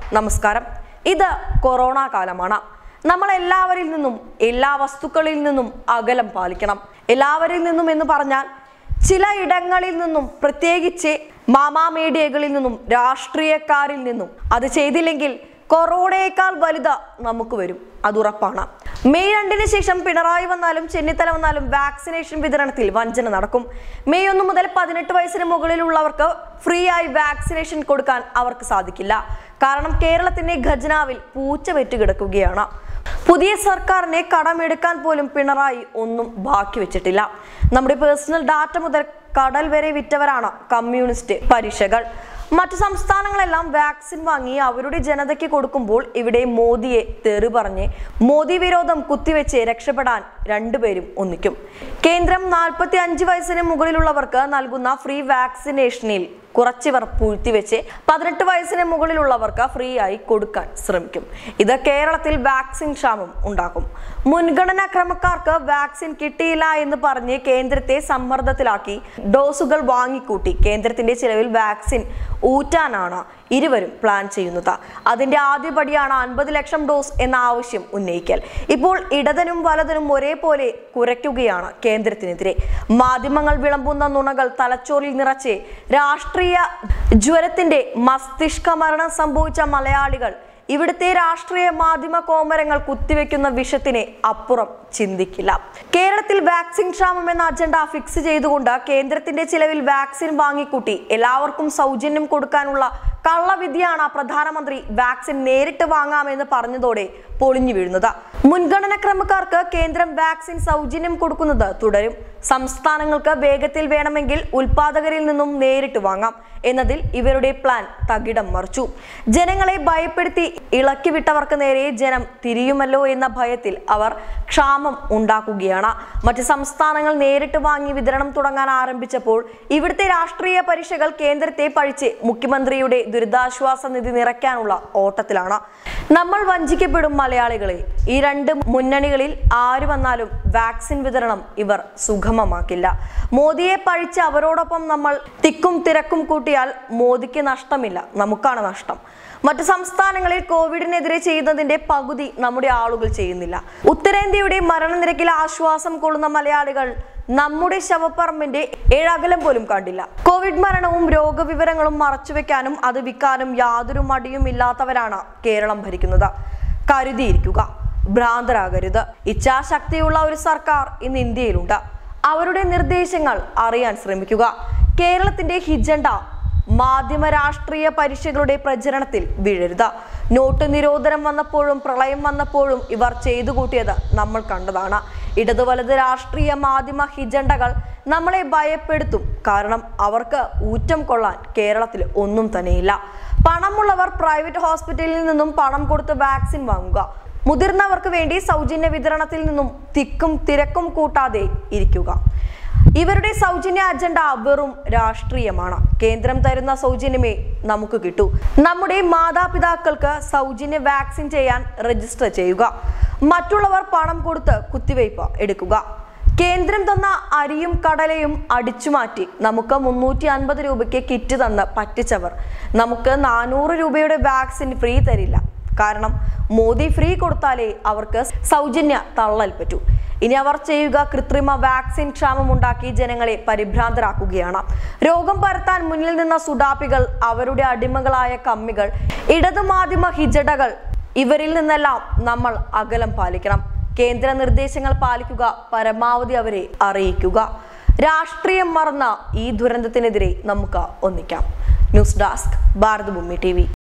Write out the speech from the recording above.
നമസ്കാരം ഇത് കൊറോണ കാലമാണ് നമ്മൾ എല്ലാവരിൽ നിന്നും എല്ലാ വസ്തുക്കളിൽ നിന്നും അകലം പാലിക്കണം എല്ലാവരിൽ നിന്നും എന്ന് പറഞ്ഞാൽ ചില ഇടങ്ങളിൽ നിന്നും പ്രത്യേകിച്ച് മാമാ മീഡിയകളിൽ നിന്നും രാഷ്ട്രീയക്കാരിൽ നിന്നും അത് ചെയ്തില്ലെങ്കിൽ കൊറോണയേക്കാൾ വലുത് നമുക്ക് വരും അത് ഉറപ്പാണ് മെയ് രണ്ടിന് ശേഷം പിണറായി വന്നാലും ചെന്നിത്തല വന്നാലും വാക്സിനേഷൻ വിതരണത്തിൽ വഞ്ചന നടക്കും മെയ് ഒന്ന് മുതൽ പതിനെട്ട് വയസ്സിന് മുകളിലുള്ളവർക്ക് ഫ്രീ ആയി വാക്സിനേഷൻ കൊടുക്കാൻ അവർക്ക് സാധിക്കില്ല കാരണം കേരളത്തിന്റെ ഖജനാവിൽ പൂച്ച വെറ്റ് കിടക്കുകയാണ് പുതിയ സർക്കാരിനെ കടമെടുക്കാൻ പോലും പിണറായി ഒന്നും ബാക്കി വെച്ചിട്ടില്ല നമ്മുടെ പേഴ്സണൽ ഡാറ്റ മുതൽ കടൽ വരെ വിറ്റവരാണ് കമ്മ്യൂണിസ്റ്റ് പരീക്ഷകൾ മറ്റു സംസ്ഥാനങ്ങളെല്ലാം വാക്സിൻ വാങ്ങി അവരുടെ ജനതയ്ക്ക് കൊടുക്കുമ്പോൾ ഇവിടെ മോദിയെ തെറി പറഞ്ഞ് മോദി വിരോധം കുത്തിവെച്ച് രക്ഷപ്പെടാൻ രണ്ടുപേരും ഒന്നിക്കും കേന്ദ്രം നാൽപ്പത്തി അഞ്ച് വയസ്സിന് മുകളിലുള്ളവർക്ക് നൽകുന്ന ഫ്രീ വാക്സിനേഷനിൽ കുറച്ചിവർ പൂഴ്ത്തിവെച്ച് പതിനെട്ട് വയസ്സിന് മുകളിലുള്ളവർക്ക് ഫ്രീ ആയി കൊടുക്കാൻ ശ്രമിക്കും ഇത് കേരളത്തിൽ വാക്സിൻ ക്ഷാമം ഉണ്ടാക്കും മുൻഗണനാ ക്രമക്കാർക്ക് വാക്സിൻ കിട്ടിയില്ല എന്ന് പറഞ്ഞ് കേന്ദ്രത്തെ സമ്മർദ്ദത്തിലാക്കി ഡോസുകൾ വാങ്ങിക്കൂട്ടി കേന്ദ്രത്തിന്റെ ചിലവിൽ വാക്സിൻ ഊറ്റാനാണ് ഇരുവരും പ്ലാൻ ചെയ്യുന്നത് അതിന്റെ ആദ്യപടിയാണ് അൻപത് ലക്ഷം ഡോസ് എന്ന ആവശ്യം ഉന്നയിക്കൽ ഇപ്പോൾ ഇടതനും വലതനും ഒരേപോലെ കുരയ്ക്കുകയാണ് കേന്ദ്രത്തിനെതിരെ മാധ്യമങ്ങൾ വിളമ്പുന്ന നുണകൾ തലച്ചോറിൽ നിറച്ച് രാഷ്ട്രീയ ജ്വരത്തിന്റെ മസ്തിഷ്ക മരണം സംഭവിച്ച മലയാളികൾ ഇവിടുത്തെ രാഷ്ട്രീയ മാധ്യമ കോമരങ്ങൾ കുത്തിവെക്കുന്ന വിഷത്തിനെ അപ്പുറം ചിന്തിക്കില്ല കേരളത്തിൽ വാക്സിൻ ക്ഷാമം എന്ന അജണ്ട ഫിക്സ് ചെയ്തുകൊണ്ട് കേന്ദ്രത്തിന്റെ ചിലവിൽ വാക്സിൻ വാങ്ങിക്കൂട്ടി എല്ലാവർക്കും സൗജന്യം കൊടുക്കാനുള്ള കള്ളവിദ്യയാണ് പ്രധാനമന്ത്രി വാക്സിൻ നേരിട്ട് വാങ്ങാമെന്ന് പറഞ്ഞതോടെ പൊളിഞ്ഞു വീഴുന്നത് മുൻഗണന ക്രമക്കാർക്ക് കേന്ദ്രം വാക്സിൻ സൗജന്യം കൊടുക്കുന്നത് തുടരും സംസ്ഥാനങ്ങൾക്ക് വേഗത്തിൽ വേണമെങ്കിൽ ഉൽപാദകരിൽ നിന്നും നേരിട്ട് വാങ്ങാം എന്നതിൽ ഇവരുടെ പ്ലാൻ തകിടം മറിച്ചു ജനങ്ങളെ ഭയപ്പെടുത്തി ഇളക്കി വിട്ടവർക്ക് നേരെ ജനം തിരിയുമല്ലോ എന്ന ഭയത്തിൽ അവർ ക്ഷാമം ഉണ്ടാക്കുകയാണ് മറ്റ് സംസ്ഥാനങ്ങൾ നേരിട്ട് വാങ്ങി വിതരണം തുടങ്ങാൻ ആരംഭിച്ചപ്പോൾ ഇവിടുത്തെ രാഷ്ട്രീയ പരീക്ഷകൾ കേന്ദ്രത്തെ പഴിച്ച് മുഖ്യമന്ത്രിയുടെ ദുരിതാശ്വാസ നിധി നിറയ്ക്കാനുള്ള ഓട്ടത്തിലാണ് നമ്മൾ വഞ്ചിക്കപ്പെടും മലയാളികളെ ഈ രണ്ട് മുന്നണികളിൽ ആര് വന്നാലും വാക്സിൻ വിതരണം ഇവർ സുഗമമാക്കില്ല മോദിയെ പഴിച്ച് അവരോടൊപ്പം നമ്മൾ തിക്കും തിരക്കും കൂട്ടിയാൽ മോദിക്ക് നഷ്ടമില്ല നമുക്കാണ് നഷ്ടം മറ്റു സംസ്ഥാനങ്ങളിൽ കോവിഡിനെതിരെ ചെയ്യുന്നതിന്റെ പകുതി നമ്മുടെ ആളുകൾ ചെയ്യുന്നില്ല ഉത്തരേന്ത്യയുടെ മരണനിരക്കിൽ ആശ്വാസം കൊള്ളുന്ന മലയാളികൾ നമ്മുടെ ശവപ്പറമ്പിന്റെ ഏഴകലം പോലും കണ്ടില്ല കോവിഡ് മരണവും രോഗവിവരങ്ങളും മറച്ചുവെക്കാനും അത് വിൽക്കാനും യാതൊരു മടിയും ഇല്ലാത്തവരാണ് കേരളം ഭരിക്കുന്നത് കരുതിയിരിക്കുക ഭ്രാന്തരാകരുത് ഇച്ഛാശക്തിയുള്ള ഒരു സർക്കാർ ഇന്ന് ഇന്ത്യയിലുണ്ട് അവരുടെ നിർദ്ദേശങ്ങൾ അറിയാൻ ശ്രമിക്കുക കേരളത്തിന്റെ ഹിജണ്ട മാധ്യമ രാഷ്ട്രീയ പരീക്ഷകളുടെ പ്രചരണത്തിൽ വീഴരുത് നോട്ട് നിരോധനം വന്നപ്പോഴും പ്രളയം വന്നപ്പോഴും ഇവർ ചെയ്തു കൂട്ടിയത് നമ്മൾ കണ്ടതാണ് ഇടതു വലത് രാഷ്ട്രീയ മാധ്യമ ഹിജണ്ടകൾ നമ്മളെ ഭയപ്പെടുത്തും കാരണം അവർക്ക് ഊറ്റം കൊള്ളാൻ കേരളത്തിൽ ഒന്നും തന്നെയില്ല പണമുള്ളവർ പ്രൈവറ്റ് ഹോസ്പിറ്റലിൽ നിന്നും പണം കൊടുത്ത് വാക്സിൻ വാങ്ങുക മുതിർന്നവർക്ക് വേണ്ടി സൗജന്യ വിതരണത്തിൽ നിന്നും തിക്കും തിരക്കും കൂട്ടാതെ ഇരിക്കുക ഇവരുടെ സൗജന്യ അജണ്ട വെറും രാഷ്ട്രീയമാണ് കേന്ദ്രം തരുന്ന സൗജന്യമേ നമുക്ക് കിട്ടൂ നമ്മുടെ മാതാപിതാക്കൾക്ക് സൗജന്യ വാക്സിൻ ചെയ്യാൻ രജിസ്റ്റർ ചെയ്യുക മറ്റുള്ളവർ പണം കൊടുത്ത് കുത്തിവയ്പ് എടുക്കുക കേന്ദ്രം തന്ന അരിയും കടലയും അടിച്ചുമാറ്റി നമുക്ക് മുന്നൂറ്റി അൻപത് രൂപയ്ക്ക് കിറ്റ് തന്ന് പറ്റിച്ചവർ നമുക്ക് നാനൂറ് രൂപയുടെ വാക്സിൻ ഫ്രീ തരില്ല കാരണം മോദി ഫ്രീ കൊടുത്താലേ അവർക്ക് സൗജന്യ തള്ളൽ പറ്റൂ ഇനി അവർ ചെയ്യുക കൃത്രിമ വാക്സിൻ ക്ഷാമം ഉണ്ടാക്കി ജനങ്ങളെ പരിഭ്രാന്തരാക്കുകയാണ് രോഗം പരത്താൻ മുന്നിൽ നിന്ന സുഡാപ്പികൾ അവരുടെ അടിമകളായ കമ്മികൾ ഇടതുമാധ്യമ ഹിജടകൾ ഇവരിൽ നിന്നെല്ലാം നമ്മൾ അകലം പാലിക്കണം കേന്ദ്ര നിർദ്ദേശങ്ങൾ പാലിക്കുക പരമാവധി അവരെ അറിയിക്കുക രാഷ്ട്രീയം മറന്ന ഈ ദുരന്തത്തിനെതിരെ നമുക്ക് ഒന്നിക്കാം ന്യൂസ് ഡെസ്ക് ഭാരതഭൂമി ടി